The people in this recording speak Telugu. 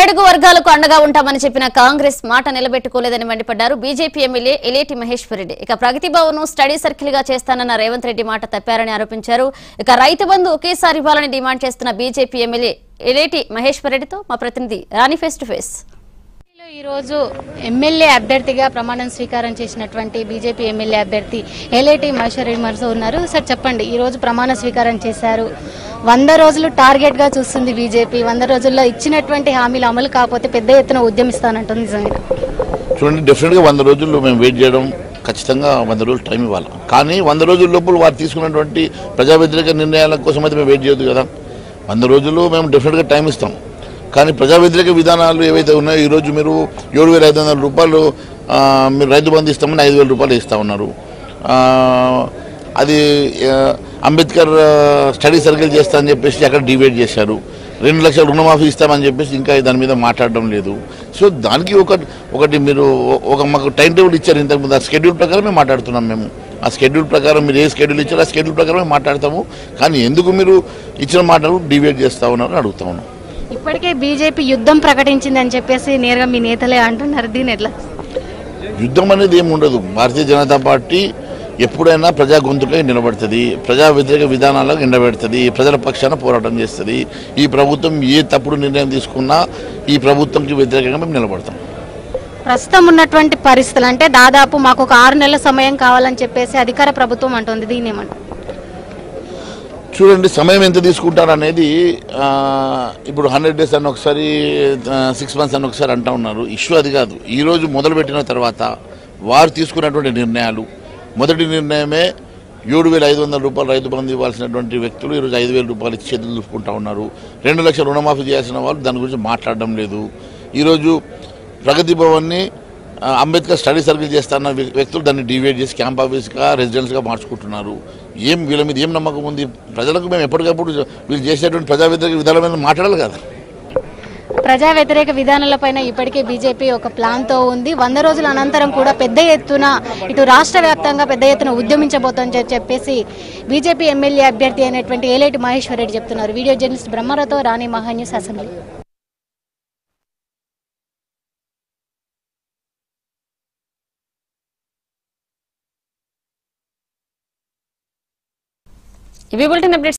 అట్టడుగు వర్గాలకు అండగా ఉంటామని చెప్పిన కాంగ్రెస్ మాట నిలబెట్టుకోలేదని మండిపడ్డారు బీజేపీ ఎమ్మెల్యే ఎలేటి మహేశ్వర్ రెడ్డి ఇక ప్రగతి భవన్ స్టడీ సర్కిల్ గా చేస్తానన్న రేవంత్ రెడ్డి మాట తప్పారని ఆరోపించారు ఇక రైతు బంధు ఒకేసారి ఇవ్వాలని డిమాండ్ చేస్తున్న బీజేపీ ఎమ్మెల్యే ఎలేటి మహేశ్వర్ రెడ్డితో మా ప్రతినిధి రాణి ఫేస్ టు ఫేస్ ఢిల్లీలో ఈరోజు ఎమ్మెల్యే అభ్యర్థిగా ప్రమాణం స్వీకారం చేసినటువంటి బీజేపీ ఎమ్మెల్యే అభ్యర్థి ఏలేటి మహేశ్వర్ రెడ్డి మనసు ఉన్నారు సార్ చెప్పండి ఈ రోజు ప్రమాణ స్వీకారం చేశారు వంద రోజులు టార్గెట్ గా చూస్తుంది బీజేపీ వంద రోజుల్లో ఇచ్చినటువంటి హామీలు అమలు కాకపోతే పెద్ద ఎత్తున ఉద్యమిస్తానంటుంది నిజంగా చూడండి డెఫినెట్గా వంద రోజుల్లో మేము వెయిట్ చేయడం ఖచ్చితంగా వంద రోజులు టైం ఇవ్వాలి కానీ వంద రోజుల లోపల వారు తీసుకున్నటువంటి ప్రజా వ్యతిరేక నిర్ణయాల కోసం అయితే మేము వెయిట్ చేయొద్దు కదా వంద రోజులు మేము డెఫినెట్గా టైం ఇస్తాం కానీ ప్రజా వ్యతిరేక విధానాలు ఏవైతే ఉన్నాయో ఈరోజు మీరు ఏడు వేల ఐదు వందల రూపాయలు ఆ, మీరు రైతు బంధు ఇస్తామని ఐదు వేల రూపాయలు ఇస్తా ఉన్నారు ఆ, అది ఆ, అంబేద్కర్ ఆ, స్టడీ సర్కిల్ చేస్తా అని చెప్పేసి అక్కడ డివైడ్ చేశారు రెండు లక్షల రుణమాఫీ ఇస్తామని చెప్పేసి ఇంకా దాని మీద మాట్లాడడం లేదు సో దానికి ఒక ఒకటి మీరు ఒక మాకు టైం టేబుల్ ఇచ్చారు ఇంతకుముందు ఆ షెడ్యూల్ ప్రకారం మేము మాట్లాడుతున్నాం మేము ఆ షెడ్యూల్ ప్రకారం మీరు ఏ షెడ్యూల్ ఇచ్చారో ఆ షెడ్యూల్ ప్రకారమే మాట్లాడతాము కానీ ఎందుకు మీరు ఇచ్చిన మాటలు డివైడ్ చేస్తా ఉన్నారని అడుగుతా ఉన్నాం ఇప్పటికే బీజేపీ యుద్ధం ప్రకటించిందని చెప్పేసి నేరుగా మీ నేతలే అంటున్నారు దీని ఎట్లా యుద్ధం అనేది ఏమి ఉండదు భారతీయ జనతా పార్టీ ఎప్పుడైనా ప్రజా గొంతుకై నిలబడుతుంది ప్రజా వ్యతిరేక విధానాలకు నిలబెడుతుంది ప్రజల పక్షాన పోరాటం చేస్తుంది ఈ ప్రభుత్వం ఏ తప్పుడు నిర్ణయం తీసుకున్నా ఈ ప్రభుత్వంకి వ్యతిరేకంగా మేము నిలబడతాం ప్రస్తుతం ఉన్నటువంటి పరిస్థితులు అంటే దాదాపు మాకు ఒక ఆరు నెలల సమయం కావాలని చెప్పేసి అధికార ప్రభుత్వం అంటుంది దీని ఏమంటారు చూడండి సమయం ఎంత తీసుకుంటారు అనేది ఆ, ఇప్పుడు హండ్రెడ్ డేస్ అని ఒకసారి సిక్స్ మంత్స్ అని ఒకసారి అంటా ఉన్నారు ఇష్యూ అది కాదు ఈ రోజు మొదలుపెట్టిన తర్వాత వారు తీసుకున్నటువంటి నిర్ణయాలు మొదటి నిర్ణయమే ఏడు వేల ఐదు వందల రూపాయలు రైతు బంధు ఇవ్వాల్సినటువంటి వ్యక్తులు ఈరోజు ఐదు వేల రూపాయలు ఇచ్చి చేతులు చూసుకుంటా ఉన్నారు రెండు లక్షల రుణమాఫీ చేయాల్సిన వాళ్ళు దాని గురించి మాట్లాడడం లేదు ఈరోజు ప్రగతి భవన్ని ఆ, అంబేద్కర్ స్టడీ సర్కిల్ చేస్తున్న వ్య- వ్యక్తులు దాన్ని డివైడ్ చేసి క్యాంప్ ఆఫీస్గా రెసిడెన్స్గా మార్చుకుంటున్నారు ఏం వీళ్ళ మీద ఏం నమ్మకం ఉంది ప్రజలకు మేము ఎప్పటికప్పుడు వీళ్ళు చేసేటువంటి ప్రజా వ్యతిరేక విధానం మీద మాట్లాడాలి కదా ప్రజా వ్యతిరేక విధానాలపైన ఇప్పటికే బీజేపీ ఒక ప్లాన్ తో ఉంది వంద రోజుల అనంతరం కూడా పెద్ద ఎత్తున ఇటు రాష్ట్ర వ్యాప్తంగా పెద్ద ఎత్తున ఉద్యమించబోతోందని చెప్పి- చెప్పేసి బీజేపీ ఎమ్మెల్యే అభ్యర్థి అయినటువంటి ఏలేటి మహేశ్వర్ రెడ్డి చెప్తున్నారు వీడియో జర్నలిస్ట్ బ్రహ్మరతో రాణి మహాన్యూస్ అసెంబ్లీ ఇవి బులెటిన్ అప్డేట్స్